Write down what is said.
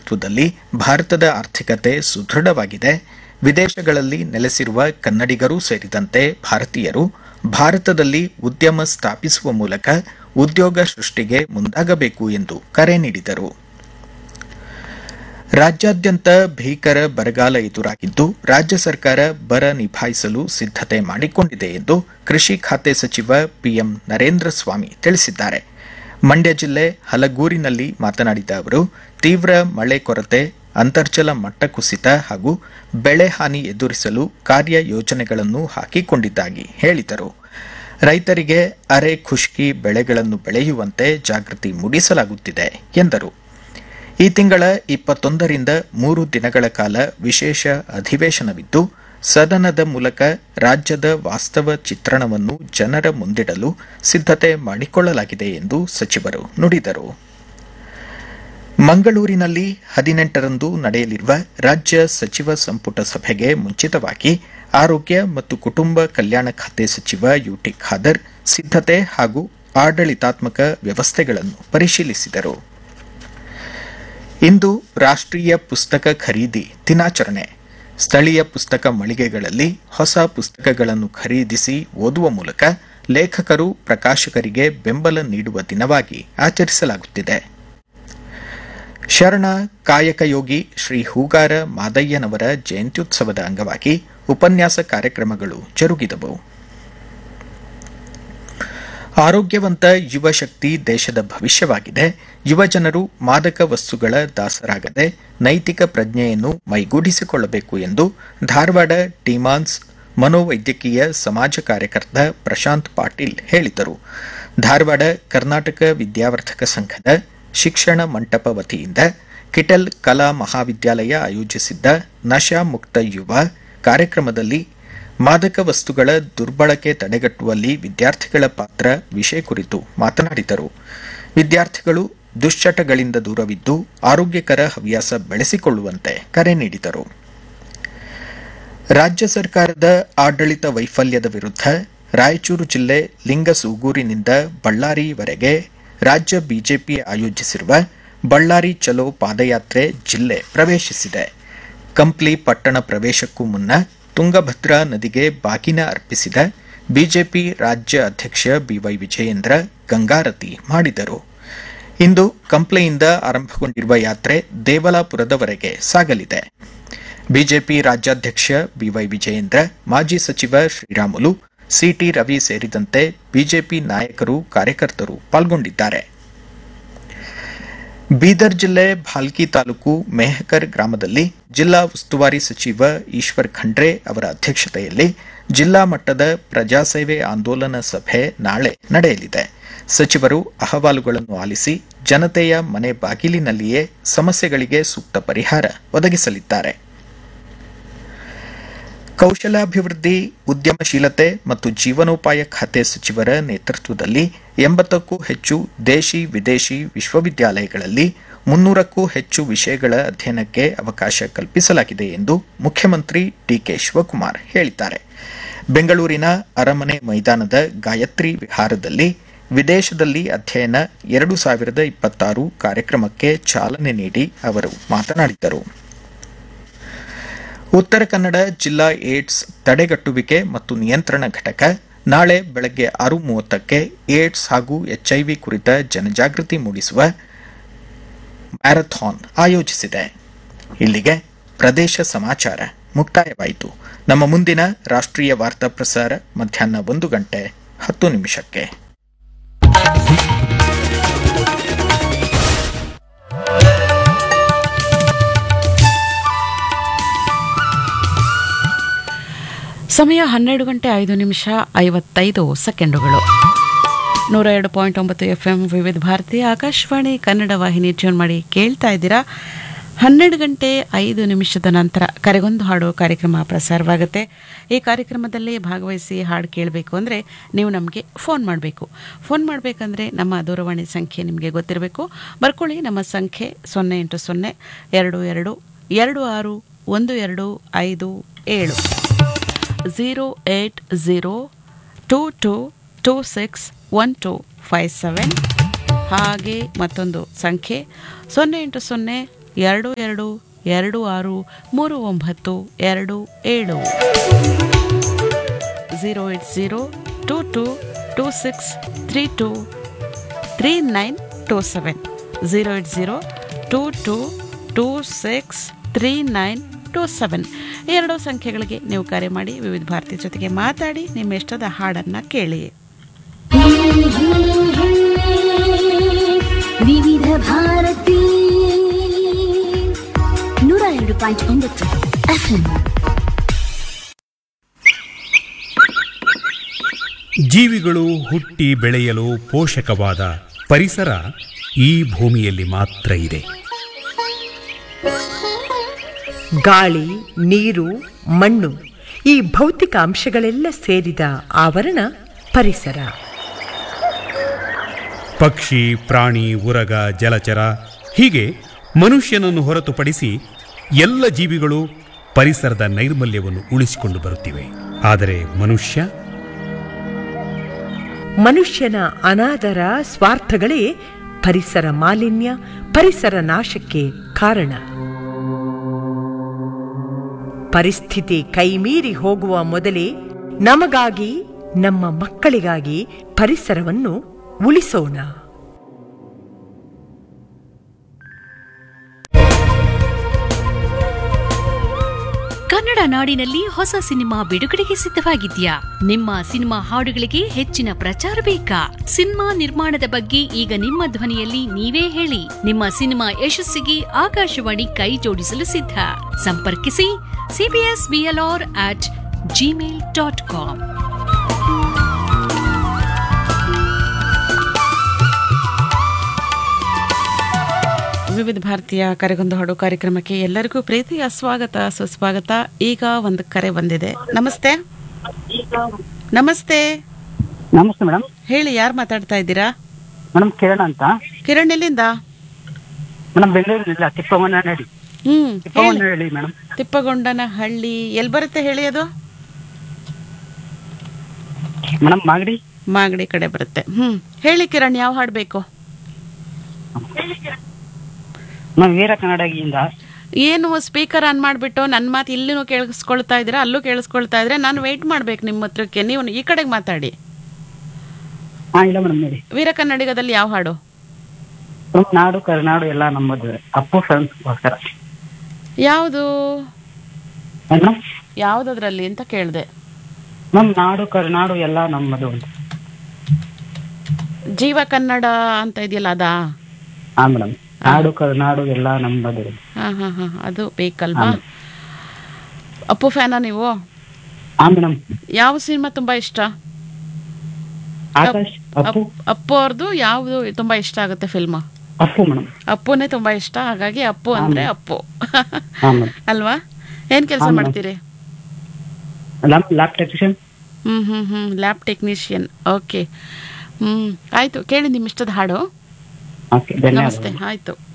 ನೇತೃತ್ವದಲ್ಲಿ ಭಾರತದ ಆರ್ಥಿಕತೆ ಸುದೃಢವಾಗಿದೆ ವಿದೇಶಗಳಲ್ಲಿ ನೆಲೆಸಿರುವ ಕನ್ನಡಿಗರೂ ಸೇರಿದಂತೆ ಭಾರತೀಯರು ಭಾರತದಲ್ಲಿ ಉದ್ಯಮ ಸ್ಥಾಪಿಸುವ ಮೂಲಕ ಉದ್ಯೋಗ ಸೃಷ್ಟಿಗೆ ಮುಂದಾಗಬೇಕು ಎಂದು ಕರೆ ನೀಡಿದರು ರಾಜ್ಯಾದ್ಯಂತ ಭೀಕರ ಬರಗಾಲ ಎದುರಾಗಿದ್ದು ರಾಜ್ಯ ಸರ್ಕಾರ ಬರ ನಿಭಾಯಿಸಲು ಸಿದ್ದತೆ ಮಾಡಿಕೊಂಡಿದೆ ಎಂದು ಕೃಷಿ ಖಾತೆ ಸಚಿವ ಪಿಎಂ ನರೇಂದ್ರ ಸ್ವಾಮಿ ತಿಳಿಸಿದ್ದಾರೆ ಮಂಡ್ಯ ಜಿಲ್ಲೆ ಹಲಗೂರಿನಲ್ಲಿ ಮಾತನಾಡಿದ ಅವರು ತೀವ್ರ ಮಳೆ ಕೊರತೆ ಅಂತರ್ಜಲ ಮಟ್ಟ ಕುಸಿತ ಹಾಗೂ ಬೆಳೆ ಹಾನಿ ಎದುರಿಸಲು ಕಾರ್ಯ ಯೋಜನೆಗಳನ್ನು ಹಾಕಿಕೊಂಡಿದ್ದಾಗಿ ಹೇಳಿದರು ರೈತರಿಗೆ ಅರೆ ಖುಷ್ಕಿ ಬೆಳೆಗಳನ್ನು ಬೆಳೆಯುವಂತೆ ಜಾಗೃತಿ ಮೂಡಿಸಲಾಗುತ್ತಿದೆ ಎಂದರು ಈ ತಿಂಗಳ ಇಪ್ಪತ್ತೊಂದರಿಂದ ಮೂರು ದಿನಗಳ ಕಾಲ ವಿಶೇಷ ಅಧಿವೇಶನವಿದ್ದು ಸದನದ ಮೂಲಕ ರಾಜ್ಯದ ವಾಸ್ತವ ಚಿತ್ರಣವನ್ನು ಜನರ ಮುಂದಿಡಲು ಸಿದ್ದತೆ ಮಾಡಿಕೊಳ್ಳಲಾಗಿದೆ ಎಂದು ಸಚಿವರು ನುಡಿದರು ಮಂಗಳೂರಿನಲ್ಲಿ ಹದಿನೆಂಟರಂದು ನಡೆಯಲಿರುವ ರಾಜ್ಯ ಸಚಿವ ಸಂಪುಟ ಸಭೆಗೆ ಮುಂಚಿತವಾಗಿ ಆರೋಗ್ಯ ಮತ್ತು ಕುಟುಂಬ ಕಲ್ಯಾಣ ಖಾತೆ ಸಚಿವ ಯುಟಿ ಖಾದರ್ ಸಿದ್ದತೆ ಹಾಗೂ ಆಡಳಿತಾತ್ಮಕ ವ್ಯವಸ್ಥೆಗಳನ್ನು ಪರಿಶೀಲಿಸಿದರು ಇಂದು ರಾಷ್ಟ್ರೀಯ ಪುಸ್ತಕ ಖರೀದಿ ದಿನಾಚರಣೆ ಸ್ಥಳೀಯ ಪುಸ್ತಕ ಮಳಿಗೆಗಳಲ್ಲಿ ಹೊಸ ಪುಸ್ತಕಗಳನ್ನು ಖರೀದಿಸಿ ಓದುವ ಮೂಲಕ ಲೇಖಕರು ಪ್ರಕಾಶಕರಿಗೆ ಬೆಂಬಲ ನೀಡುವ ದಿನವಾಗಿ ಆಚರಿಸಲಾಗುತ್ತಿದೆ ಶರಣ ಕಾಯಕ ಯೋಗಿ ಶ್ರೀ ಹೂಗಾರ ಮಾದಯ್ಯನವರ ಜಯಂತ್ಯುತ್ಸವದ ಅಂಗವಾಗಿ ಉಪನ್ಯಾಸ ಕಾರ್ಯಕ್ರಮಗಳು ಜರುಗಿದವು ಆರೋಗ್ಯವಂತ ಯುವ ಶಕ್ತಿ ದೇಶದ ಭವಿಷ್ಯವಾಗಿದೆ ಯುವಜನರು ಮಾದಕ ವಸ್ತುಗಳ ದಾಸರಾಗದೆ ನೈತಿಕ ಪ್ರಜ್ಞೆಯನ್ನು ಮೈಗೂಡಿಸಿಕೊಳ್ಳಬೇಕು ಎಂದು ಧಾರವಾಡ ಟಿಮಾನ್ಸ್ ಮನೋವೈದ್ಯಕೀಯ ಸಮಾಜ ಕಾರ್ಯಕರ್ತ ಪ್ರಶಾಂತ್ ಪಾಟೀಲ್ ಹೇಳಿದರು ಧಾರವಾಡ ಕರ್ನಾಟಕ ವಿದ್ಯಾವರ್ಧಕ ಸಂಘದ ಶಿಕ್ಷಣ ಮಂಟಪ ವತಿಯಿಂದ ಕಿಟಲ್ ಕಲಾ ಮಹಾವಿದ್ಯಾಲಯ ಆಯೋಜಿಸಿದ್ದ ನಶಾ ಮುಕ್ತ ಯುವ ಕಾರ್ಯಕ್ರಮದಲ್ಲಿ ಮಾದಕ ವಸ್ತುಗಳ ದುರ್ಬಳಕೆ ತಡೆಗಟ್ಟುವಲ್ಲಿ ವಿದ್ಯಾರ್ಥಿಗಳ ಪಾತ್ರ ವಿಷಯ ಕುರಿತು ಮಾತನಾಡಿದರು ವಿದ್ಯಾರ್ಥಿಗಳು ದುಶ್ಚಟಗಳಿಂದ ದೂರವಿದ್ದು ಆರೋಗ್ಯಕರ ಹವ್ಯಾಸ ಬೆಳೆಸಿಕೊಳ್ಳುವಂತೆ ಕರೆ ನೀಡಿದರು ರಾಜ್ಯ ಸರ್ಕಾರದ ಆಡಳಿತ ವೈಫಲ್ಯದ ವಿರುದ್ಧ ರಾಯಚೂರು ಜಿಲ್ಲೆ ಲಿಂಗಸೂಗೂರಿನಿಂದ ಬಳ್ಳಾರಿವರೆಗೆ ರಾಜ್ಯ ಬಿಜೆಪಿ ಆಯೋಜಿಸಿರುವ ಬಳ್ಳಾರಿ ಚಲೋ ಪಾದಯಾತ್ರೆ ಜಿಲ್ಲೆ ಪ್ರವೇಶಿಸಿದೆ ಕಂಪ್ಲಿ ಪಟ್ಟಣ ಪ್ರವೇಶಕ್ಕೂ ಮುನ್ನ ತುಂಗಭದ್ರಾ ನದಿಗೆ ಬಾಗಿನ ಅರ್ಪಿಸಿದ ಬಿಜೆಪಿ ರಾಜ್ಯ ಅಧ್ಯಕ್ಷ ಬಿವೈ ವಿಜಯೇಂದ್ರ ಗಂಗಾರತಿ ಮಾಡಿದರು ಇಂದು ಕಂಪ್ಲೆಯಿಂದ ಆರಂಭಗೊಂಡಿರುವ ಯಾತ್ರೆ ದೇವಲಾಪುರದವರೆಗೆ ಸಾಗಲಿದೆ ಬಿಜೆಪಿ ರಾಜ್ಯಾಧ್ಯಕ್ಷ ಬಿವೈ ವಿಜಯೇಂದ್ರ ಮಾಜಿ ಸಚಿವ ಶ್ರೀರಾಮುಲು ಸಿಟಿ ರವಿ ಸೇರಿದಂತೆ ಬಿಜೆಪಿ ನಾಯಕರು ಕಾರ್ಯಕರ್ತರು ಪಾಲ್ಗೊಂಡಿದ್ದಾರೆ ಬೀದರ್ ಜಿಲ್ಲೆ ಭಾಲ್ಕಿ ತಾಲೂಕು ಮೇಹಕರ್ ಗ್ರಾಮದಲ್ಲಿ ಜಿಲ್ಲಾ ಉಸ್ತುವಾರಿ ಸಚಿವ ಈಶ್ವರ್ ಖಂಡ್ರೆ ಅವರ ಅಧ್ಯಕ್ಷತೆಯಲ್ಲಿ ಜಿಲ್ಲಾ ಮಟ್ಟದ ಪ್ರಜಾಸೇವೆ ಆಂದೋಲನ ಸಭೆ ನಾಳೆ ನಡೆಯಲಿದೆ ಸಚಿವರು ಅಹವಾಲುಗಳನ್ನು ಆಲಿಸಿ ಜನತೆಯ ಮನೆ ಬಾಗಿಲಿನಲ್ಲಿಯೇ ಸಮಸ್ಯೆಗಳಿಗೆ ಸೂಕ್ತ ಪರಿಹಾರ ಒದಗಿಸಲಿದ್ದಾರೆ ಕೌಶಲಾಭಿವೃದ್ಧಿ ಉದ್ಯಮಶೀಲತೆ ಮತ್ತು ಜೀವನೋಪಾಯ ಖಾತೆ ಸಚಿವರ ನೇತೃತ್ವದಲ್ಲಿ ಎಂಬತ್ತಕ್ಕೂ ಹೆಚ್ಚು ದೇಶಿ ವಿದೇಶಿ ವಿಶ್ವವಿದ್ಯಾಲಯಗಳಲ್ಲಿ ಮುನ್ನೂರಕ್ಕೂ ಹೆಚ್ಚು ವಿಷಯಗಳ ಅಧ್ಯಯನಕ್ಕೆ ಅವಕಾಶ ಕಲ್ಪಿಸಲಾಗಿದೆ ಎಂದು ಮುಖ್ಯಮಂತ್ರಿ ಡಿಕೆ ಶಿವಕುಮಾರ್ ಹೇಳಿದ್ದಾರೆ ಬೆಂಗಳೂರಿನ ಅರಮನೆ ಮೈದಾನದ ಗಾಯತ್ರಿ ವಿಹಾರದಲ್ಲಿ ವಿದೇಶದಲ್ಲಿ ಅಧ್ಯಯನ ಎರಡು ಸಾವಿರದ ಇಪ್ಪತ್ತಾರು ಕಾರ್ಯಕ್ರಮಕ್ಕೆ ಚಾಲನೆ ನೀಡಿ ಅವರು ಮಾತನಾಡಿದರು ಉತ್ತರ ಕನ್ನಡ ಜಿಲ್ಲಾ ಏಡ್ಸ್ ತಡೆಗಟ್ಟುವಿಕೆ ಮತ್ತು ನಿಯಂತ್ರಣ ಘಟಕ ನಾಳೆ ಬೆಳಗ್ಗೆ ಆರು ಮೂವತ್ತಕ್ಕೆ ಏಡ್ಸ್ ಹಾಗೂ ಎಚ್ಐವಿ ಕುರಿತ ಜನಜಾಗೃತಿ ಮೂಡಿಸುವ ಮ್ಯಾರಥಾನ್ ಆಯೋಜಿಸಿದೆ ಇಲ್ಲಿಗೆ ಪ್ರದೇಶ ಸಮಾಚಾರ ಮುಕ್ತಾಯವಾಯಿತು ನಮ್ಮ ಮುಂದಿನ ರಾಷ್ಟ್ರೀಯ ವಾರ್ತಾ ಪ್ರಸಾರ ಮಧ್ಯಾಹ್ನ ಒಂದು ಗಂಟೆ ಹತ್ತು ನಿಮಿಷಕ್ಕೆ ಸಮಯ ಹನ್ನೆರಡು ಗಂಟೆ ಐದು ನಿಮಿಷ ಐವತ್ತೈದು ಸೆಕೆಂಡುಗಳು ನೂರ ಎರಡು ಪಾಯಿಂಟ್ ಒಂಬತ್ತು ಎಫ್ ಎಂ ವಿವಿಧ ಭಾರತಿ ಆಕಾಶವಾಣಿ ಕನ್ನಡ ವಾಹಿನಿ ಟ್ಯೂನ್ ಮಾಡಿ ಕೇಳ್ತಾ ಇದ್ದೀರಾ ಹನ್ನೆರಡು ಗಂಟೆ ಐದು ನಿಮಿಷದ ನಂತರ ಕರೆಗೊಂದು ಹಾಡು ಕಾರ್ಯಕ್ರಮ ಪ್ರಸಾರವಾಗುತ್ತೆ ಈ ಕಾರ್ಯಕ್ರಮದಲ್ಲಿ ಭಾಗವಹಿಸಿ ಹಾಡು ಕೇಳಬೇಕು ಅಂದರೆ ನೀವು ನಮಗೆ ಫೋನ್ ಮಾಡಬೇಕು ಫೋನ್ ಮಾಡಬೇಕಂದ್ರೆ ನಮ್ಮ ದೂರವಾಣಿ ಸಂಖ್ಯೆ ನಿಮಗೆ ಗೊತ್ತಿರಬೇಕು ಬರ್ಕೊಳ್ಳಿ ನಮ್ಮ ಸಂಖ್ಯೆ ಸೊನ್ನೆ ಎಂಟು ಸೊನ್ನೆ ಎರಡು ಎರಡು ಎರಡು ಆರು ಒಂದು ಎರಡು ಐದು ಏಳು zero eight zero two two two six one two five seven ಹಾಗೆ ಮತ್ತೊಂದು ಸಂಖ್ಯೆ ಸೊನ್ನೆ ಎಂಟು ಸೊನ್ನೆ ಎರಡು ಎರಡು ಎರಡು ಆರು ಮೂರು ಒಂಬತ್ತು ಎರಡು ಏಳು zero eight zero two two two six three two three nine two seven zero eight zero two two two six three nine two seven ಎರಡು ಸಂಖ್ಯೆಗಳಿಗೆ ನೀವು ಕರೆ ಮಾಡಿ ವಿವಿಧ ಭಾರತಿ ಜೊತೆಗೆ ಮಾತಾಡಿ ನಿಮ್ಮ ಇಷ್ಟದ ಹಾಡನ್ನು ಕೇಳಿ ವಿವಿಧ ಭಾರತಿ ನೂರ ಎರಡು ಪಾಯಿಂಟ್ ಒಂಬತ್ತು ಎಫ್ಎಂ ಜೀವಿಗಳು ಹುಟ್ಟಿ ಬೆಳೆಯಲು ಪೋಷಕವಾದ ಪರಿಸರ ಈ ಭೂಮಿಯಲ್ಲಿ ಮಾತ್ರ ಇದೆ ಗಾಳಿ ನೀರು ಮಣ್ಣು ಈ ಭೌತಿಕ ಅಂಶಗಳೆಲ್ಲ ಸೇರಿದ ಆವರಣ ಪರಿಸರ ಪಕ್ಷಿ ಪ್ರಾಣಿ ಉರಗ ಜಲಚರ ಹೀಗೆ ಮನುಷ್ಯನನ್ನು ಹೊರತುಪಡಿಸಿ ಎಲ್ಲ ಜೀವಿಗಳು ಪರಿಸರದ ನೈರ್ಮಲ್ಯವನ್ನು ಉಳಿಸಿಕೊಂಡು ಬರುತ್ತಿವೆ ಆದರೆ ಮನುಷ್ಯ ಮನುಷ್ಯನ ಅನಾದರ ಸ್ವಾರ್ಥಗಳೇ ಪರಿಸರ ಮಾಲಿನ್ಯ ಪರಿಸರ ನಾಶಕ್ಕೆ ಕಾರಣ ಪರಿಸ್ಥಿತಿ ಕೈಮೀರಿ ಹೋಗುವ ಮೊದಲೇ ನಮಗಾಗಿ ನಮ್ಮ ಮಕ್ಕಳಿಗಾಗಿ ಪರಿಸರವನ್ನು ಉಳಿಸೋಣ ಕನ್ನಡ ನಾಡಿನಲ್ಲಿ ಹೊಸ ಸಿನಿಮಾ ಬಿಡುಗಡೆಗೆ ಸಿದ್ಧವಾಗಿದ್ಯಾ ನಿಮ್ಮ ಸಿನಿಮಾ ಹಾಡುಗಳಿಗೆ ಹೆಚ್ಚಿನ ಪ್ರಚಾರ ಬೇಕಾ ಸಿನಿಮಾ ನಿರ್ಮಾಣದ ಬಗ್ಗೆ ಈಗ ನಿಮ್ಮ ಧ್ವನಿಯಲ್ಲಿ ನೀವೇ ಹೇಳಿ ನಿಮ್ಮ ಸಿನಿಮಾ ಯಶಸ್ಸಿಗೆ ಆಕಾಶವಾಣಿ ಕೈ ಜೋಡಿಸಲು ಸಿದ್ಧ ಸಂಪರ್ಕಿಸಿ CBS BLR at Gmail dot com ವಿವಿಧ ಭಾರತೀಯ ಕರೆಗೊಂದು ಹಾಡು ಕಾರ್ಯಕ್ರಮಕ್ಕೆ ಎಲ್ಲರಿಗೂ ಪ್ರೀತಿಯ ಸ್ವಾಗತ ಸುಸ್ವಾಗತ ಈಗ ಒಂದು ಕರೆ ಬಂದಿದೆ ನಮಸ್ತೆ ನಮಸ್ತೆ ನಮಸ್ತೆ ಮೇಡಮ್ ಹೇಳಿ ಯಾರು ಮಾತಾಡ್ತಾ ಇದ್ದೀರಾ ಮೇಡಮ್ ಕಿರಣ್ ಅಂತ ಕಿರಣ್ ಎಲ್ಲಿಂದ ಮೇಡಮ್ ಬೆಂಗಳೂರಿನಿಲ್ಲ ತಿಪ್ಪಮ್ಮನಹಳ್ಳಿ ಹ್ಮ್ ಹೇಳಿ ತಿಪ್ಪಮ್ಮನಹಳ್ಳಿ ಮೇಡಮ್ ತಿಪ್ಪಗೊಂಡನ ಹಳ್ಳಿ ಎಲ್ಲಿ ಬರುತ್ತೆ ಹೇಳಿ ಅದು ಮೇಡಮ್ ಮಾಗಡಿ ಮಾಗಡಿ ಕಡೆ ಬರುತ್ತೆ ಹ್ಮ್ ಹೇಳಿ ಕಿರಣ್ ಯಾವ ಹಾಡು ಬೇಕು ನಾವು ವೀರ ಕನ್ನಡಗಿಯಿಂದ ಏನು ಸ್ಪೀಕರ್ ಆನ್ ಮಾಡಿಬಿಟ್ಟು ನನ್ನ ಮಾತು ಇಲ್ಲಿನೂ ಕೇಳಿಸ್ಕೊಳ್ತಾ ಇದ್ದೀರಾ ಅಲ್ಲೂ ಕೇಳಿಸ್ಕೊಳ್ತಾ ಇದ್ರೆ ನಾನು ವೆಯ್ಟ್ ಮಾಡ್ಬೇಕು ನಿಮ್ಮ ಹತ್ರಕ್ಕೆ ನೀವು ಈ ಕಡೆಗೆ ಮಾತಾಡಿ ಹಾ ಇಲ್ಲ ಮೇಡಮ್ ಹೇಳಿ ವೀರ ಕನ್ನಡಿಗದಲ್ಲಿ ಯಾವ ಹಾಡು ಮೇಡಮ್ ನಾಡು ಕರುನಾಡು ಎಲ್ಲ ನಮ್ಮದು ಅಪ್ಪು ಫ್ರೆಂಡ್ಸ್ಗೋಸ್ಕರ ಯಾವುದು ಮೇಡಮ್ ಯಾವುದದ್ರಲ್ಲಿ ಅಂತ ಕೇಳಿದೆ ಮ್ಯಾಮ್ ನಾಡು ಕರುನಾಡು ಎಲ್ಲ ನಮ್ಮದು ಅಂತ ಜೀವ ಕನ್ನಡ ಅಂತ ಇದೆಯಲ್ಲ ಅದಾ ಹಾ ಮೇಡಮ್ ನಾಡು ಕರುನಾಡು ಎಲ್ಲ ನಮ್ಮದು ಹಾ ಹಾ ಹಾ ಅದು ಬೇಕಲ್ವಾ ಅಪ್ಪು ಫ್ಯಾನಾ ನೀವು ಹಾ ಮೇಡಮ್ ಯಾವ ಸಿನಿಮಾ ತುಂಬಾ ಇಷ್ಟ ಆಕಾಶ್ ಅಪ್ಪು ಅಪ್- ಅಪ್ಪು ಅವ್ರದ್ದು ಯಾವುದು ತುಂಬಾ ಇಷ್ಟ ಆಗುತ್ತೆ ಫಿಲ್ಮ್ ಅಪ್ಪು ಮೇಡಮ್ ಅಪ್ಪುನೇ ತುಂಬಾ ಇಷ್ಟ ಹಾಗಾಗಿ ಅಪ್ಪು ಅಂದ್ರೆ ಅಪ್ಪು ಹಾ ಮೇಡಮ್ ಅಲ್ವಾ ಏನ್ ಕೆಲಸ ಹಾ, madam. ಮಾಡ್ತೀರಿ lap lap technician hmm hmm hmm lab technician okay hmm ಆಯ್ತು ಕೇಳಿ ನಿಮ್ಮ ಇಷ್ಟದ ಹಾಡು ಓಕೆ ಧನ್ಯವಾದ ನಮಸ್ತೆ ಆಯ್ತು